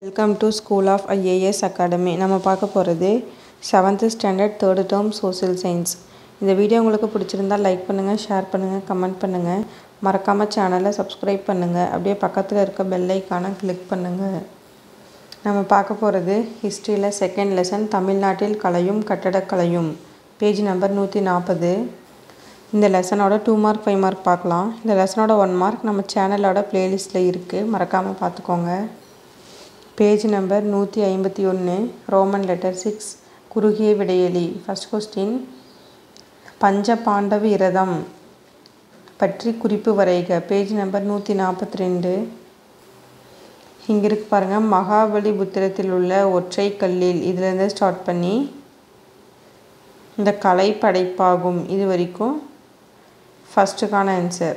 welcome to school of IAS academy நம்ம பார்க்க போகிறது seventh standard third term social science இந்த வீடியோ உங்களுக்கு பிடிச்சிருந்தா லைக் பண்ணுங்கள் ஷேர் பண்ணுங்கள் கமெண்ட் பண்ணுங்கள் மறக்காமல் சேனலை சப்ஸ்கிரைப் பண்ணுங்கள் அப்படியே பக்கத்தில் இருக்க பெல் ஐக்கானை கிளிக் பண்ணுங்கள் நம்ம பார்க்க போகிறது ஹிஸ்ட்ரியில் செகண்ட் லெசன் தமிழ்நாட்டில் கலையும் கட்டடக்கலையும் பேஜ் நம்பர் நூற்றி நாற்பது இந்த லெசனோட டூ மார்க் ஃபைவ் மார்க் பார்க்கலாம் இந்த லெசனோட ஒன் மார்க் நம்ம சேனலோட ப்ளேலிஸ்ட்டில் இருக்குது மறக்காமல் பார்த்துக்கோங்க பேஜ் நம்பர் நூற்றி ஐம்பத்தி ஒன்று ரோமன் லெட்டர் சிக்ஸ் குறுகிய விடையெளி ஃபஸ்ட் கொஸ்டின் பஞ்ச பாண்டவ இரதம் பற்றி குறிப்பு வரைக பேஜ் நம்பர் நூற்றி நாற்பத்தி ரெண்டு இங்கே இருக்கு பாருங்கள் மகாபலிபுத்திரத்தில் உள்ள ஒற்றை கல்லில் இதிலேருந்து ஸ்டார்ட் பண்ணி இந்த கலை படைப்பாகும் இது வரைக்கும் ஃபஸ்ட்டுக்கான ஆன்சர்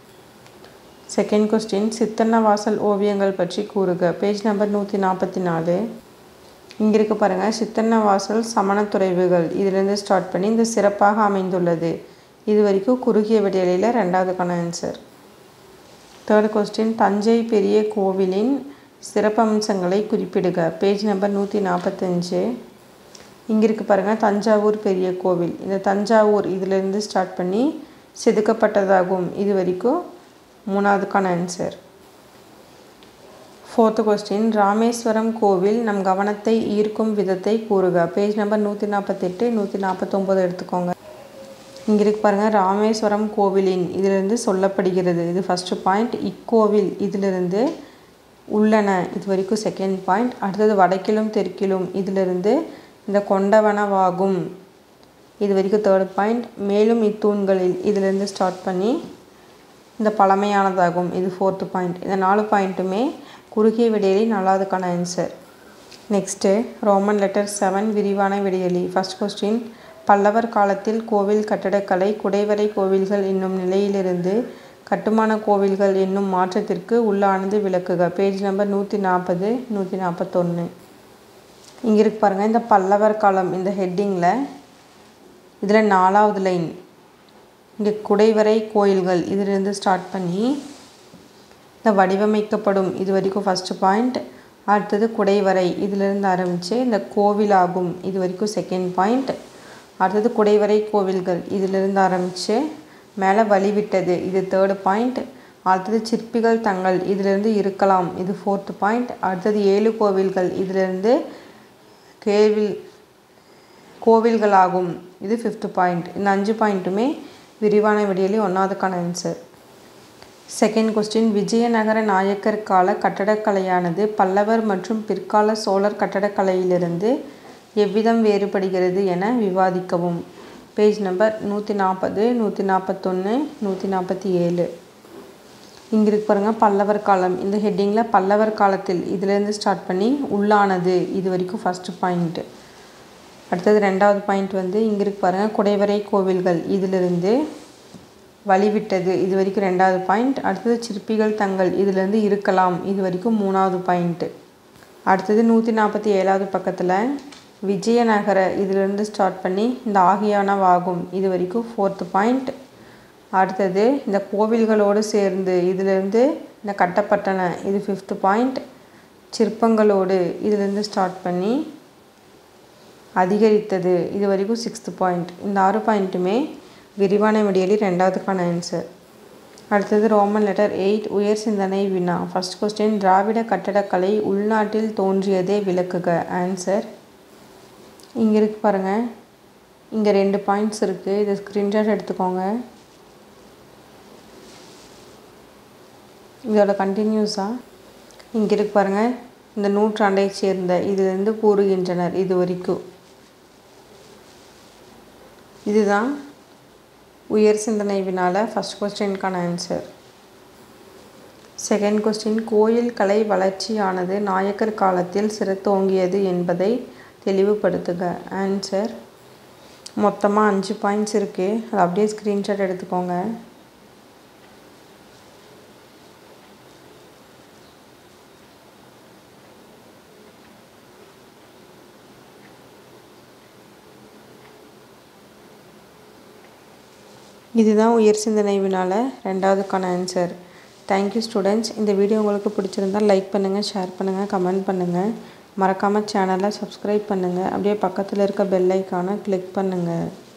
செகண்ட் கொஸ்டின் சித்தன்னவாசல் ஓவியங்கள் பற்றி கூறுக பேஜ் நம்பர் நூற்றி நாற்பத்தி நாலு இங்கே இருக்க பாருங்கள் சித்தன்னவாசல் சமணத்துறைவுகள் இதிலேருந்து ஸ்டார்ட் பண்ணி இந்த சிறப்பாக அமைந்துள்ளது இது வரைக்கும் குறுகிய விடையில ரெண்டாவதுக்கான ஆன்சர் தேர்ட் கொஸ்டின் தஞ்சை பெரிய கோவிலின் சிறப்பம்சங்களை குறிப்பிடுக பேஜ் நம்பர் நூற்றி நாற்பத்தஞ்சு இங்கே இருக்கு பாருங்கள் தஞ்சாவூர் பெரிய கோவில் இந்த தஞ்சாவூர் இதிலேருந்து ஸ்டார்ட் பண்ணி செதுக்கப்பட்டதாகும் இது வரைக்கும் மூணாவதுக்கான ஆன்சர் ஃபோர்த்து கொஸ்டின் ராமேஸ்வரம் கோவில் நம் கவனத்தை ஈர்க்கும் விதத்தை கூறுக பேஜ் நம்பர் நூற்றி நாற்பத்தெட்டு நூற்றி நாற்பத்தொம்போது எடுத்துக்கோங்க இங்கே இருக்கு பாருங்கள் ராமேஸ்வரம் கோவிலின் இதிலிருந்து சொல்லப்படுகிறது இது ஃபஸ்ட்டு பாயிண்ட் இக்கோவில் இதிலிருந்து உள்ளன இது வரைக்கும் செகண்ட் பாயிண்ட் அடுத்தது வடக்கிலும் தெற்கிலும் இதிலிருந்து இந்த கொண்டவனவாகும் இது வரைக்கும் தேர்ட் பாயிண்ட் மேலும் இத்தூண்களில் இதிலிருந்து ஸ்டார்ட் பண்ணி இந்த பழமையானதாகும் இது ஃபோர்த்து பாயிண்ட் இந்த நாலு பாயிண்ட்டுமே குறுகிய விடையலி நாலாவதுக்கான answer next Roman letter seven விரிவான விடையலி ஃபஸ்ட் கொஸ்டின் பல்லவர் காலத்தில் கோவில் கட்டடக்கலை குடைவரை கோவில்கள் என்னும் நிலையிலிருந்து கட்டுமான கோவில்கள் என்னும் மாற்றத்திற்கு உள்ளானது விளக்குக பேஜ் நம்பர் நூற்றி நாற்பது நூற்றி நாற்பத்தொன்று இங்கே இருக்கு பாருங்கள் இந்த பல்லவர் காலம் இந்த ஹெட்டிங்கில் இதில் நாலாவது லைன் இங்கே குடைவரை கோயில்கள் இதிலிருந்து ஸ்டார்ட் பண்ணி இந்த வடிவமைக்கப்படும் இது வரைக்கும் ஃபஸ்ட்டு பாயிண்ட் அடுத்தது குடைவரை இதிலிருந்து ஆரம்பித்து இந்த கோவிலாகும் இது வரைக்கும் செகண்ட் பாயிண்ட் அடுத்தது குடைவரை கோவில்கள் இதிலிருந்து ஆரம்பித்து மேலே வழிவிட்டது இது தேர்டு பாயிண்ட் அடுத்தது சிற்பிகள் தங்கள் இதிலிருந்து இருக்கலாம் இது ஃபோர்த்து பாயிண்ட் அடுத்தது ஏழு கோவில்கள் இதிலிருந்து கேவில் கோவில்களாகும் இது ஃபிஃப்த்து பாயிண்ட் இந்த அஞ்சு பாயிண்ட்டுமே விரிவான விடியலி ஒன்றாவதுக்கான answer second question Vijayanagara Nayakkar கால கட்டடக்கலையானது பல்லவர் மற்றும் பிற்கால சோழர் கட்டடக்கலையிலிருந்து எவ்விதம் வேறுபடுகிறது என விவாதிக்கவும் பேஜ் நம்பர் நூற்றி நாற்பது நூற்றி நாற்பத்தொன்று நூற்றி நாற்பத்தி ஏழு இங்கே இருக்கு பாருங்கள் பல்லவர் காலம் இந்த ஹெட்டிங்கில் பல்லவர் காலத்தில் இதிலேருந்து ஸ்டார்ட் பண்ணி உள்ளானது இது வரைக்கும் ஃபஸ்ட்டு பாயிண்ட்டு அடுத்தது ரெண்டாவது பாயிண்ட் வந்து இங்கே இருக்கு பாருங்கள் குடைவரை கோவில்கள் இதிலிருந்து வழிவிட்டது இது வரைக்கும் ரெண்டாவது பாயிண்ட் அடுத்தது சிற்பிகள் தங்கள் இதிலேருந்து இருக்கலாம் இது வரைக்கும் மூணாவது பாயிண்ட்டு அடுத்தது நூற்றி நாற்பத்தி ஏழாவது பக்கத்தில் விஜயநகர இதிலிருந்து ஸ்டார்ட் பண்ணி இந்த ஆகியானவாகும் இது வரைக்கும் ஃபோர்த்து பாயிண்ட் அடுத்தது இந்த கோவில்களோடு சேர்ந்து இதிலிருந்து இந்த கட்டப்பட்டன இது ஃபிஃப்த்து பாயிண்ட் சிற்பங்களோடு இதிலிருந்து ஸ்டார்ட் பண்ணி அதிகரித்தது இது வரைக்கும் சிக்ஸ்த்து பாயிண்ட் இந்த ஆறு பாயிண்ட்டுமே விரிவான விடியலி ரெண்டாவதுக்கான ஆன்சர் அடுத்தது ரோமன் லெட்டர் எயிட் உயர் சிந்தனை வினா ஃபஸ்ட் கொஸ்டின் திராவிட கட்டடக்கலை உள்நாட்டில் தோன்றியதே விளக்குக ஆன்சர் இங்கே இருக்கு பாருங்கள் இங்கே ரெண்டு பாயிண்ட்ஸ் இருக்குது இதை ஸ்க்ரீன்ஷாட் எடுத்துக்கோங்க இதோட கண்டினியூஸாக இங்கே இருக்கு பாருங்கள் இந்த நூற்றாண்டை சேர்ந்த இதிலிருந்து கூறுகின்றனர் இது வரைக்கும் இதுதான் உயர் சிந்தனை வினால ஃபஸ்ட் கொஸ்டினுக்கான ஆன்சர் செகண்ட் கொஸ்டின் கோயில் கலை வளர்ச்சியானது நாயக்கர் காலத்தில் சிறத்தோங்கியது என்பதை தெளிவுபடுத்துக ஆன்சர் மொத்தமாக அஞ்சு பாயிண்ட்ஸ் இருக்குது அதை அப்படியே ஸ்க்ரீன்ஷாட் எடுத்துக்கோங்க இதுதான் உயர் சிந்தனை வினால ரெண்டாவதுக்கான ஆன்சர் தேங்க்யூ ஸ்டூடெண்ட்ஸ் இந்த வீடியோ உங்களுக்கு பிடிச்சிருந்தால் லைக் பண்ணுங்கள் ஷேர் பண்ணுங்கள் கமெண்ட் பண்ணுங்கள் மறக்காமல் சேனலை சப்ஸ்கிரைப் பண்ணுங்கள் அப்படியே பக்கத்தில் இருக்க பெல் ஐக்கானை கிளிக் பண்ணுங்கள்